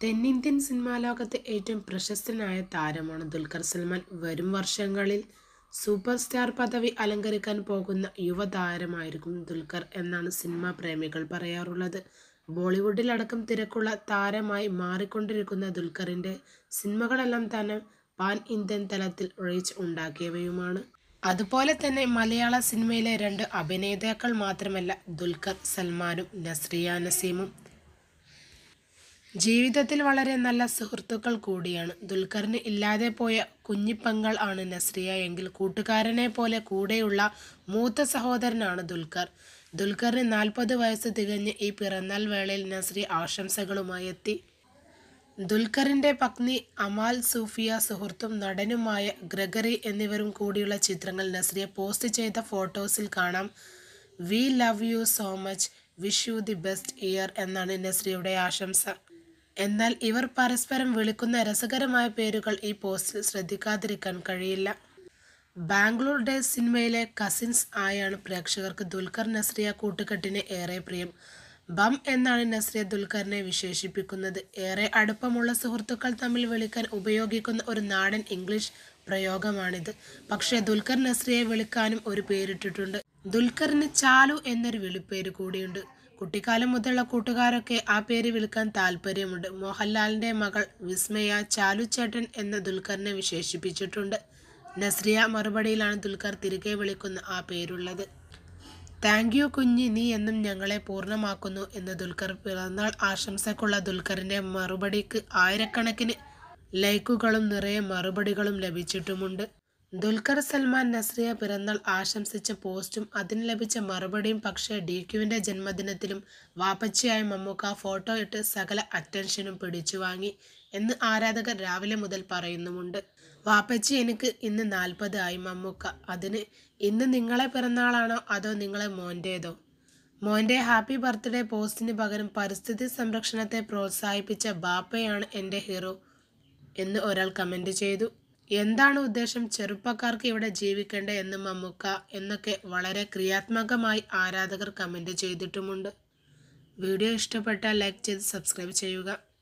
തെന്നിന്ത്യൻ സിനിമാ ലോകത്തെ ഏറ്റവും പ്രശസ്തനായ താരമാണ് ദുൽഖർ സൽമാൻ വരും വർഷങ്ങളിൽ സൂപ്പർ സ്റ്റാർ പദവി അലങ്കരിക്കാൻ പോകുന്ന യുവതാരമായിരിക്കും ദുൽഖർ എന്നാണ് സിനിമാ പ്രേമികൾ പറയാറുള്ളത് ബോളിവുഡിലടക്കം തിരക്കുള്ള താരമായി മാറിക്കൊണ്ടിരിക്കുന്ന ദുൽഖറിൻ്റെ സിനിമകളെല്ലാം തന്നെ പാൻ ഇന്ത്യൻ തലത്തിൽ റീച്ച് ഉണ്ടാക്കിയവയുമാണ് അതുപോലെ തന്നെ മലയാള സിനിമയിലെ രണ്ട് അഭിനേതാക്കൾ മാത്രമല്ല ദുൽഖർ സൽമാനും നസ്രിയ നസീമും ജീവിതത്തിൽ വളരെ നല്ല സുഹൃത്തുക്കൾ കൂടിയാണ് ദുൽഖറിന് ഇല്ലാതെ പോയ കുഞ്ഞിപ്പങ്ങൾ ആണ് നസ്രിയ എങ്കിൽ കൂട്ടുകാരനെ പോലെ കൂടെയുള്ള മൂത്ത സഹോദരനാണ് ദുൽഖർ ദുൽഖറിന് നാൽപ്പത് വയസ്സ് തികഞ്ഞ് ഈ പിറന്നാൾ വേളയിൽ നസ്രിയ ആശംസകളുമായി എത്തി ദുൽഖറിൻ്റെ പത്നി അമാൽ സൂഫിയ സുഹൃത്തും നടനുമായ ഗ്രഗറി എന്നിവരും കൂടിയുള്ള ചിത്രങ്ങൾ നസ്രിയ പോസ്റ്റ് ചെയ്ത ഫോട്ടോസിൽ കാണാം we love you so much wish you the best year എന്നാണ് നസ്രിയയുടെ ആശംസ എന്നാൽ ഇവർ പരസ്പരം വിളിക്കുന്ന രസകരമായ പേരുകൾ ഈ പോസ്റ്റിൽ ശ്രദ്ധിക്കാതിരിക്കാൻ കഴിയില്ല ബാംഗ്ലൂർ ഡേയ്സ് സിനിമയിലെ കസിൻസ് ആയാണ് പ്രേക്ഷകർക്ക് ദുൽഖർ നസ്രിയ കൂട്ടുകെട്ടിനെ ഏറെ പ്രിയം ബം എന്നാണ് നസ്രിയ ദുൽഖറിനെ വിശേഷിപ്പിക്കുന്നത് ഏറെ അടുപ്പമുള്ള സുഹൃത്തുക്കൾ തമ്മിൽ വിളിക്കാൻ ഉപയോഗിക്കുന്ന ഒരു നാടൻ ഇംഗ്ലീഷ് പ്രയോഗമാണിത് പക്ഷേ ദുൽഖർ നസ്രിയെ വിളിക്കാനും ഒരു പേരിട്ടിട്ടുണ്ട് ദുൽഖറിന് ചാലു എന്നൊരു വിളിപ്പേര് കൂടിയുണ്ട് കുട്ടിക്കാലം മുതലുള്ള കൂട്ടുകാരൊക്കെ ആ പേര് വിളിക്കാൻ താല്പര്യമുണ്ട് മോഹൻലാലിൻ്റെ മകൾ വിസ്മയ ചാലു ചേട്ടൻ എന്ന ദുൽഖറിനെ വിശേഷിപ്പിച്ചിട്ടുണ്ട് നസ്രിയ മറുപടിയിലാണ് ദുൽഖർ തിരികെ വിളിക്കുന്ന ആ പേരുള്ളത് താങ്ക് യു കുഞ്ഞി നീ എന്നും ഞങ്ങളെ പൂർണ്ണമാക്കുന്നു എന്ന് ദുൽഖർ പിറന്നാൾ ആശംസക്കുള്ള ദുൽഖറിൻ്റെ മറുപടിക്ക് ആയിരക്കണക്കിന് ലൈക്കുകളും നിറയെ മറുപടികളും ലഭിച്ചിട്ടുമുണ്ട് ദുൽഖർ സൽമാൻ നസ്രിയ പിറന്നാൾ ആശംസിച്ച പോസ്റ്റും അതിന് ലഭിച്ച മറുപടിയും പക്ഷേ ഡി ക്യുവിൻ്റെ ജന്മദിനത്തിലും വാപ്പച്ചിയായ മമ്മൂക്ക ഫോട്ടോ ഇട്ട് സകല അറ്റൻഷനും പിടിച്ചു വാങ്ങി എന്ന് ആരാധകർ രാവിലെ മുതൽ പറയുന്നുമുണ്ട് വാപ്പച്ചി എനിക്ക് ഇന്ന് നാൽപ്പത് ആയി മമ്മൂക്ക അതിന് ഇന്ന് നിങ്ങളെ പിറന്നാളാണോ അതോ നിങ്ങളെ മോൻ്റേതോ മോൻ്റെ ഹാപ്പി ബർത്ത്ഡേ പോസ്റ്റിന് പകരം പരിസ്ഥിതി സംരക്ഷണത്തെ പ്രോത്സാഹിപ്പിച്ച ബാപ്പയാണ് എൻ്റെ ഹീറോ എന്ന് ഒരാൾ കമൻ്റ് ചെയ്തു എന്താണ് ഉദ്ദേശം ചെറുപ്പക്കാർക്ക് ഇവിടെ ജീവിക്കേണ്ടേ എന്ന് മമ്മൂക്ക എന്നൊക്കെ വളരെ ക്രിയാത്മകമായി ആരാധകർ കമൻ്റ് ചെയ്തിട്ടുമുണ്ട് വീഡിയോ ഇഷ്ടപ്പെട്ടാൽ ലൈക്ക് ചെയ്ത് സബ്സ്ക്രൈബ് ചെയ്യുക